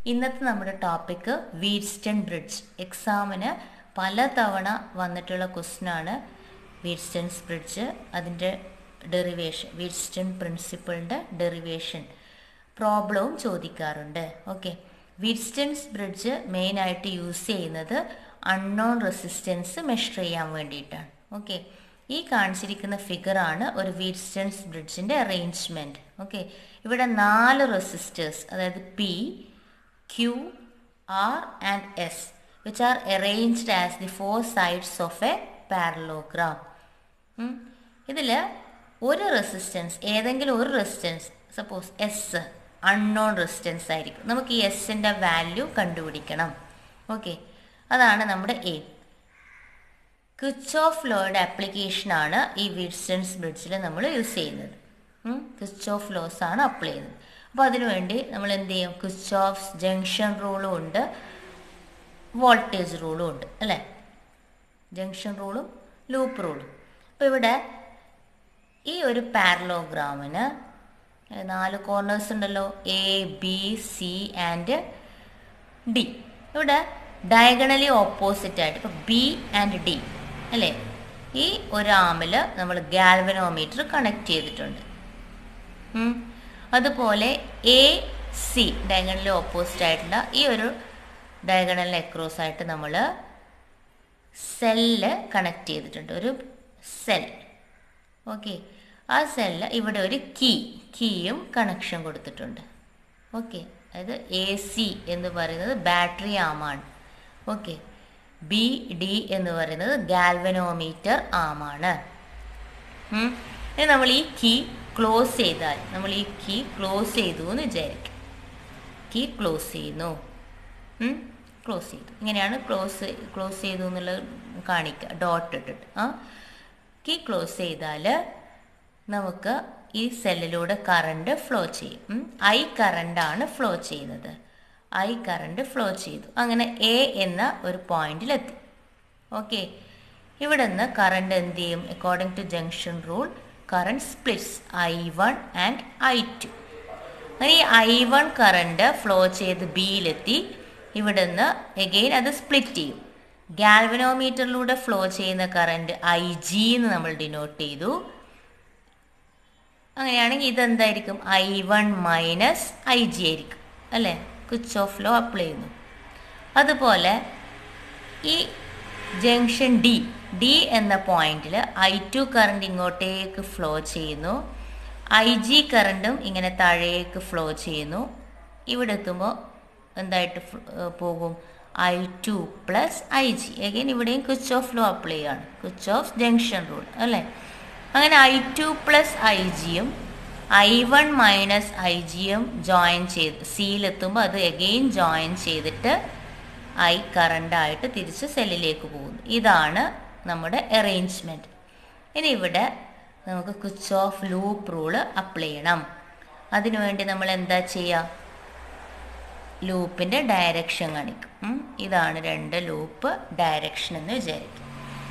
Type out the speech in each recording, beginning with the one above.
ഇന്നത്തെ നമ്മുടെ topic വീറ്റ്സ്റ്റൺ bridge എക്സാമിന് പലതവണ വന്നിട്ടുള്ള ക്വസ്റ്റ്യനാണ് വീറ്റ്സ്റ്റൺസ് ബ്രിഡ്ജ് അതിൻ്റെ ഡെറിവേഷൻ വീറ്റ്സ്റ്റൺ പ്രിൻസിപ്പിളിൻ്റെ ഡെറിവേഷൻ പ്രോബ്ലവും ചോദിക്കാറുണ്ട് ഓക്കെ വീറ്റ്സ്റ്റൺസ് ബ്രിഡ്ജ് മെയിനായിട്ട് യൂസ് ചെയ്യുന്നത് അൺനോൺ റെസിസ്റ്റൻസ് മെഷർ ചെയ്യാൻ വേണ്ടിയിട്ടാണ് ഓക്കെ ഈ കാണിച്ചിരിക്കുന്ന ഫിഗറാണ് ഒരു വീറ്റ്സ്റ്റൺസ് ബ്രിഡ്ജിൻ്റെ അറേഞ്ച്മെൻറ്റ് ഓക്കെ ഇവിടെ നാല് റെസിസ്റ്റേഴ്സ് അതായത് P Q R and S which are arranged as the four sides of a parallelogram ഇതിൽ ഒരു റെസിസ്റ്റൻസ് ഏതെങ്കിലും ഒരു resistance suppose S unknown resistance ആയിരിക്കും നമുക്ക് ഈ എസിൻ്റെ വാല്യൂ കണ്ടുപിടിക്കണം ഓക്കെ അതാണ് നമ്മുടെ എയിം ക്വിച്ച് ഓഫ് ലോയുടെ ആപ്ലിക്കേഷനാണ് ഈ വിറ്റ്സ്റ്റൺസ് ബ്രിഡ്ജിൽ നമ്മൾ യൂസ് ചെയ്യുന്നത് ക്വിച്ച് ഓഫ് ലോസ് ആണ് അപ്ലൈ ചെയ്യുന്നത് അപ്പോൾ അതിനുവേണ്ടി നമ്മൾ എന്ത് ചെയ്യും ക്വിച്ച് ഓഫ് ജംഗ്ഷൻ റൂളും ഉണ്ട് വോൾട്ടേജ് റൂളും ഉണ്ട് അല്ലേ ജംഗ്ഷൻ റൂളും ലൂപ്പ് റൂളും അപ്പോൾ ഇവിടെ ഈ ഒരു പാരലോഗ്രാമിന് നാല് കോർണേഴ്സ് ഉണ്ടല്ലോ A B C and D ഇവിടെ ഡയഗണലി ഓപ്പോസിറ്റ് ആയിട്ട് ഇപ്പോൾ ബി ആൻഡ് ഡി അല്ലേ ഈ ഒരു ആമിൽ നമ്മൾ ഗാൽവനോമീറ്റർ കണക്ട് ചെയ്തിട്ടുണ്ട് അതുപോലെ എ സി ഡയഗണലി ഓപ്പോസിറ്റ് ആയിട്ടുള്ള ഈ ഒരു ഡയഗണലിന് അക്രോസ് ആയിട്ട് നമ്മൾ സെല്ല് കണക്ട് ചെയ്തിട്ടുണ്ട് ഒരു സെൽ ഓക്കെ ആ സെല്ല് ഇവിടെ ഒരു കീ കീയും കണക്ഷൻ കൊടുത്തിട്ടുണ്ട് ഓക്കെ അതായത് എ സി എന്ന് പറയുന്നത് ബാറ്ററി ആമാണ് ഓക്കെ ബി ഡി എന്ന് പറയുന്നത് ഗാൽവനോമീറ്റർ ആമാണ് ഇനി നമ്മൾ ഈ കീ ക്ലോസ് ചെയ്താൽ നമ്മൾ ഈ കീ ക്ലോസ് ചെയ്തു എന്ന് വിചാരിക്കും കീ ക്ലോസ് ചെയ്യുന്നു ക്ലോസ് ചെയ്തു ഇങ്ങനെയാണ് ക്ലോസ് ക്ലോസ് ചെയ്തു എന്നുള്ളത് കാണിക്കുക ഡോട്ട് ഇട്ടിട്ട് ആ കീ ക്ലോസ് ചെയ്താൽ നമുക്ക് ഈ സെല്ലിലൂടെ കറണ്ട് ഫ്ലോ ചെയ്യും ഐ കറണ്ടാണ് ഫ്ലോ ചെയ്യുന്നത് ഐ കറണ്ട് ഫ്ലോ ചെയ്തു അങ്ങനെ എ എന്ന ഒരു പോയിന്റിലെത്തി ഓക്കെ ഇവിടെ നിന്ന് കറണ്ട് എന്ത് ചെയ്യും according to junction rule current splits I one and I two അങ്ങനെ ഈ ഐ വൺ കറണ്ട് ഫ്ലോ ചെയ്ത് ബിയിലെത്തി ഇവിടെ നിന്ന് എഗെയിൻ അത് സ്പ്ലിറ്റ് ചെയ്യും ഗാൽവനോമീറ്ററിലൂടെ ഫ്ലോ ചെയ്യുന്ന കറണ്ട് ഐ ജി എന്ന് നമ്മൾ ഡിനോട്ട് ചെയ്തു അങ്ങനെയാണെങ്കിൽ ഇതെന്തായിരിക്കും I one minus I G ആയിരിക്കും അല്ലേ ക്വിച്ച് ഓഫ് ലോ അപ്ലൈ ചെയ്യുന്നു അതുപോലെ ഈ ജംഗ്ഷൻ ഡി ഡി എന്ന പോയിന്റിൽ ഐ ടു കറണ്ട് ഇങ്ങോട്ടേക്ക് ഫ്ലോ ചെയ്യുന്നു ഐ ജി കറണ്ടും ഇങ്ങനെ താഴേക്ക് ഫ്ലോ ചെയ്യുന്നു ഇവിടെ എത്തുമ്പോൾ എന്തായിട്ട് പോകും I two plus I G again ഇവിടെയും ക്വിച്ച് ഓഫ് ലോ അപ്ലൈ ചെയ്യാണ് ക്വിച്ച് ഓഫ് ജംഗ്ഷൻ റൂൾ അല്ലേ അങ്ങനെ ഐ ടു പ്ലസ് ഐ ജിയും ഐ വൺ മൈനസ് ഐ ജിയും ജോയിൻ ചെയ്ത് സിയിലെത്തുമ്പോൾ അത് എഗെയിൻ ജോയിൻ ചെയ്തിട്ട് ഐ കറണ്ടായിട്ട് തിരിച്ച് സെല്ലിലേക്ക് പോകുന്നു ഇതാണ് നമ്മുടെ അറേഞ്ച്മെൻറ്റ് ഇനി ഇവിടെ നമുക്ക് Kirchhoff loop rule apply ചെയ്യണം അതിനുവേണ്ടി നമ്മൾ എന്താ ചെയ്യുക ലൂപ്പിൻ്റെ ഡയറക്ഷൻ കാണിക്കും ഇതാണ് രണ്ട് ലൂപ്പ് ഡയറക്ഷൻ എന്ന് വിചാരിക്കും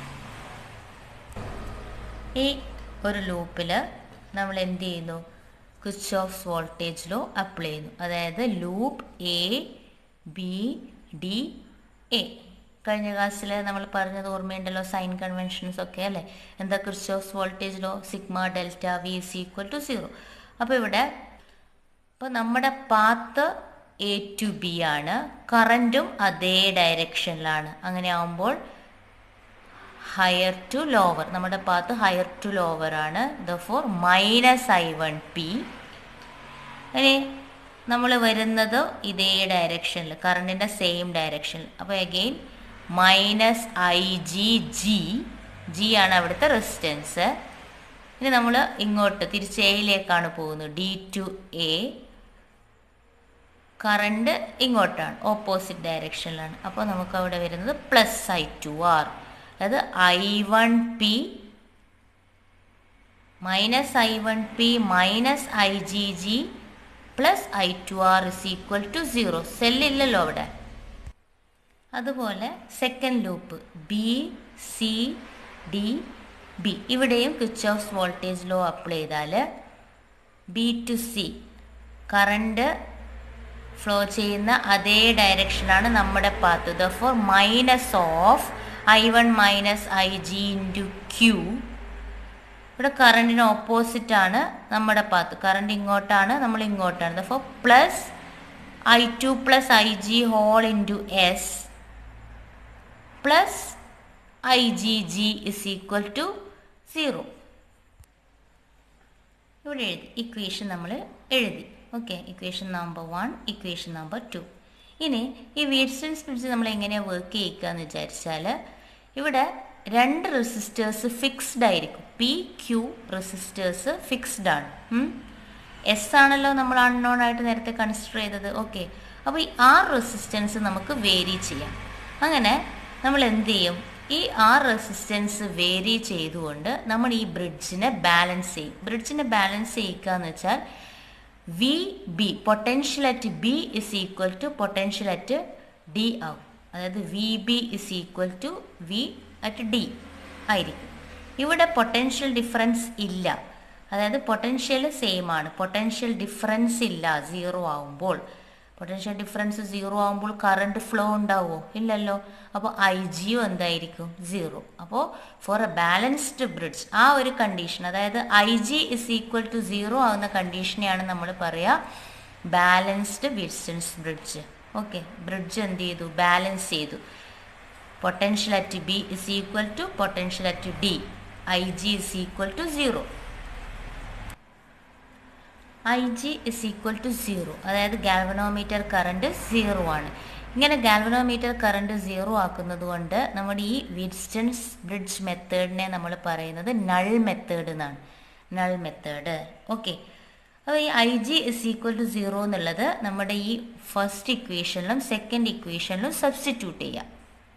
ഈ ഒരു ലൂപ്പിൽ നമ്മൾ എന്ത് ചെയ്യുന്നു Kirchhoff voltage law apply ചെയ്യുന്നു അതായത് loop A B D A കഴിഞ്ഞ ക്ലാസ്സിൽ നമ്മൾ പറഞ്ഞത് ഓർമ്മയുണ്ടല്ലോ സൈൻ കൺവെൻഷൻസ് ഒക്കെ അല്ലേ എന്താ Kirchhoff voltage law sigma delta V is equal to zero അപ്പോൾ ഇവിടെ ഇപ്പോൾ നമ്മുടെ പാത്ത് എ ടു ബി ആണ് കറൻറ്റും അതേ ഡയറക്ഷനിലാണ് അങ്ങനെ ആവുമ്പോൾ ഹയർ ടു ലോവർ നമ്മുടെ പാത്ത് ഹയർ ടു ലോവർ ആണ് therefore minus I one P ഇനി നമ്മൾ വരുന്നത് ഇതേ ഡയറക്ഷനിൽ കറണ്ടിൻ്റെ സെയിം ഡയറക്ഷനിൽ അപ്പോൾ again minus I G G G ആണ് അവിടുത്തെ റെസിസ്റ്റൻസ് ഇനി നമ്മൾ ഇങ്ങോട്ട് തിരിച്ച് എയിലേക്കാണ് പോകുന്നത് ഡി ടു എ കറണ്ട് ഇങ്ങോട്ടാണ് ഓപ്പോസിറ്റ് ഡയറക്ഷനിലാണ് അപ്പോൾ നമുക്ക് അവിടെ വരുന്നത് പ്ലസ് ഐ ടു ആർ അതായത് I one P minus I one P minus I G G plus I two R is equal to zero സെല്ലില്ലല്ലോ അവിടെ അതുപോലെ second loop B C D B ഇവിടെയും Kirchhoff voltage law apply ചെയ്താൽ B to C current flow ചെയ്യുന്ന അതേ ഡയറക്ഷനാണ് നമ്മുടെ path therefore minus of I one minus I G into Q ഇവിടെ കറണ്ടിന് ഓപ്പോസിറ്റ് ആണ് നമ്മുടെ പാത്ത് കറണ്ട് ഇങ്ങോട്ടാണ് നമ്മൾ ഇങ്ങോട്ടാണ് therefore plus I two plus I G whole into S plus I G G is equal to zero ഇവിടെ എഴുതി equation നമ്മൾ എഴുതി okay equation number one equation number two ഇനി ഈ വീഡ്സ്റ്റൻസ് ബ്രിഡ്ജ് നമ്മൾ എങ്ങനെയാണ് വർക്ക് ചെയ്യിക്കുക എന്ന് വിചാരിച്ചാൽ ഇവിടെ രണ്ട് റെസിസ്റ്റേഴ്സ് ഫിക്സ്ഡ് ആയിരിക്കും പി ക്യൂ റെസിസ്റ്റേഴ്സ് ഫിക്സ്ഡ് ആണ് എസ് ആണല്ലോ നമ്മൾ അൺനോൺ ആയിട്ട് നേരത്തെ കൺസിഡർ ചെയ്തത് ഓക്കെ അപ്പോൾ ഈ ആർ റെസിസ്റ്റൻസ് നമുക്ക് വേരി ചെയ്യാം അങ്ങനെ നമ്മൾ എന്ത് ചെയ്യും ഈ ആർ റെസിസ്റ്റൻസ് വേരി ചെയ്തുകൊണ്ട് നമ്മൾ ഈ ബ്രിഡ്ജിനെ ബാലൻസ് ചെയ്യും ബ്രിഡ്ജിനെ ബാലൻസ് ചെയ്യിക്കുക എന്ന് വെച്ചാൽ V B potential at B is equal to potential at D ആവും അതായത് V B is equal to V at D ആയിരിക്കും ഇവിടെ പൊട്ടൻഷ്യൽ ഡിഫറൻസ് ഇല്ല അതായത് പൊട്ടൻഷ്യൽ സെയിം ആണ് പൊട്ടൻഷ്യൽ ഡിഫറൻസ് ഇല്ല സീറോ ആവുമ്പോൾ പൊട്ടൻഷ്യൽ ഡിഫറൻസ് സീറോ ആകുമ്പോൾ കറണ്ട് ഫ്ലോ ഉണ്ടാവുമോ ഇല്ലല്ലോ അപ്പോൾ ഐ ജിയും എന്തായിരിക്കും സീറോ അപ്പോൾ ഫോർ എ ബാലൻസ്ഡ് ബ്രിഡ്ജ് ആ ഒരു കണ്ടീഷൻ അതായത് I G is equal to zero ആവുന്ന കണ്ടീഷനെയാണ് നമ്മൾ പറയുക balanced Wilson's bridge okay bridge എന്ത് ചെയ്തു ബാലൻസ് ചെയ്തു potential at B is equal to potential at D I G is equal to zero I G is equal to zero അതായത് galvanometer current zero ആണ് ഇങ്ങനെ ഗാൽവനോമീറ്റർ കറണ്ട് സീറോ ആക്കുന്നത് കൊണ്ട് നമ്മുടെ ഈ വിഡ്സ്റ്റൻസ് ബ്രിഡ്ജ് മെത്തേഡിനെ നമ്മൾ പറയുന്നത് നൾ മെത്തേഡ് എന്നാണ് നൾ മെത്തേഡ് ഓക്കെ അപ്പോൾ ഈ I G is equal to zero എന്നുള്ളത് നമ്മുടെ ഈ ഫസ്റ്റ് ഇക്വേഷനിലും സെക്കൻഡ് ഇക്വേഷനിലും സബ്സ്റ്റിറ്റ്യൂട്ട് ചെയ്യാം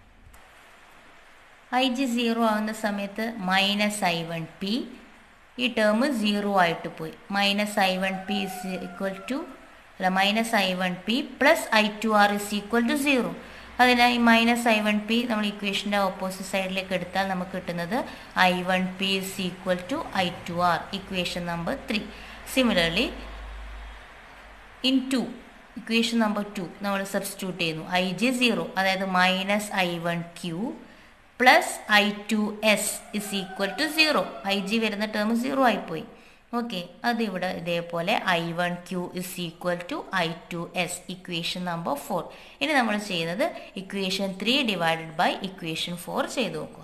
ഐ ജി സീറോ ആവുന്ന സമയത്ത് മൈനസ് ഐ വൺ പി ഈ ടേം സീറോ ആയിട്ട് പോയി minus I one P is equal to അല്ല minus I one P plus I two R is equal to zero അതിനാൽ ഈ മൈനസ് ഐ വൺ പി നമ്മൾ ഇക്വേഷൻ്റെ opposite സൈഡിലേക്ക് എടുത്താൽ നമുക്ക് കിട്ടുന്നത് I one P is equal to I two R equation number three similarly into equation number two നമ്മൾ substitute ചെയ്യുന്നു I G zero അതായത് minus I one Q plus I two S is equal to zero I G വരുന്ന term zero ആയിപ്പോയി okay അതിവിടെ ഇതേപോലെ I one Q is equal to I two S equation number four ഇനി നമ്മൾ ചെയ്യുന്നത് equation three divided by equation for ചെയ്ത് നോക്കുക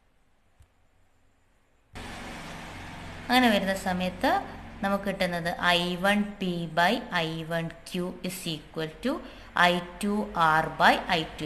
അങ്ങനെ വരുന്ന സമയത്ത് നമുക്ക് കിട്ടുന്നത് I one P by I one Q is equal to I two R by I two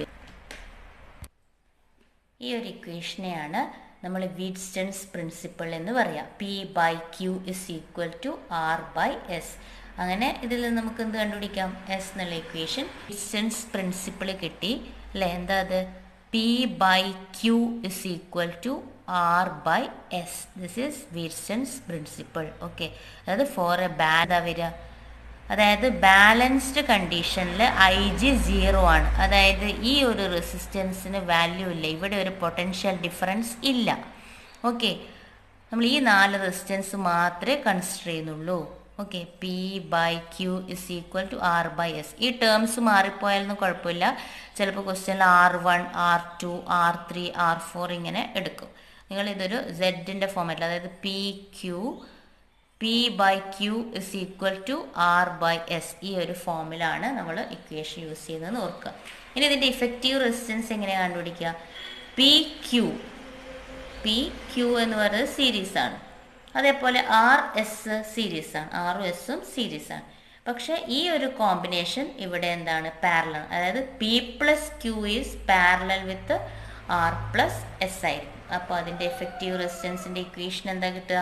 ഈ ഒരു ഇക്വേഷനെയാണ് നമ്മൾ വീഡ്സ്റ്റൺസ് പ്രിൻസിപ്പിൾ എന്ന് പറയാം P by Q is equal to R by S അങ്ങനെ ഇതിൽ നമുക്ക് എന്ത് കണ്ടുപിടിക്കാം എസ് എന്നുള്ള ഇക്വേഷൻ വീഡ്സ്റ്റൺസ് പ്രിൻസിപ്പിൾ കിട്ടി അല്ലേ എന്താ അത് P by Q is equal to R by S this is Wheatstone's principle okay അതായത് ഫോർ എ ബാഡ് വരിക അതായത് ബാലൻസ്ഡ് കണ്ടീഷനിൽ ഐ ജി സീറോ ആണ് അതായത് ഈ ഒരു റെസിസ്റ്റൻസിന് വാല്യൂ ഇല്ല ഇവിടെ ഒരു പൊട്ടൻഷ്യൽ ഡിഫറൻസ് ഇല്ല ഓക്കെ നമ്മൾ ഈ നാല് റെസിസ്റ്റൻസ് മാത്രമേ കൺസിഡർ ചെയ്യുന്നുള്ളൂ okay P by Q is equal to R by S ഈ ടേംസ് മാറിപ്പോയാലൊന്നും കുഴപ്പമില്ല ചിലപ്പോൾ ക്വസ്റ്റ്യനിൽ R one R two R three R four ഇങ്ങനെ എടുക്കും നിങ്ങൾ ഇതൊരു സെഡിൻ്റെ ഫോമാറ്റിൽ അതായത് P Q P by Q is equal to R by S ഈ ഒരു ഫോമിലാണ് നമ്മൾ ഇക്വേഷൻ യൂസ് ചെയ്യുന്നത് ഓർക്കുക ഇനി ഇതിൻ്റെ ഇഫക്റ്റീവ് റെസിസ്റ്റൻസ് എങ്ങനെയാണ് കണ്ടുപിടിക്കുക പി ക്യൂ പി ക്യൂ എന്ന് പറയുന്നത് സീരീസ് ആണ് അതേപോലെ ആർ എസ് സീരീസ് ആണ് ആറും എസും സീരീസ് ആണ് പക്ഷേ ഈ ഒരു കോമ്പിനേഷൻ ഇവിടെ എന്താണ് പാരലൽ അതായത് P plus Q is parallel with R plus S ആയിരിക്കും അപ്പോൾ അതിൻ്റെ എഫക്റ്റീവ് റെസിസ്റ്റൻസിൻ്റെ ഇക്വേഷൻ എന്താ കിട്ടുക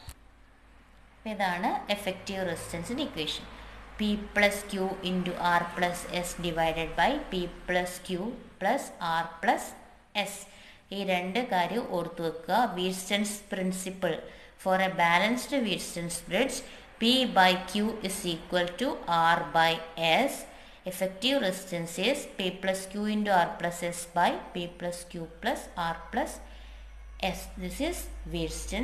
ഇതാണ് എഫക്റ്റീവ് റെസിസ്റ്റൻസിൻ്റെ equation P plus Q into R plus S divided by P plus Q plus R plus S ഈ രണ്ട് കാര്യം ഓർത്തു വെക്കുക Wheatstone's principle for a balanced Wheatstone's bridge P by Q is equal to R by S effective resistance is p plus q into r plus s by p plus q plus r plus s this is Wheatstone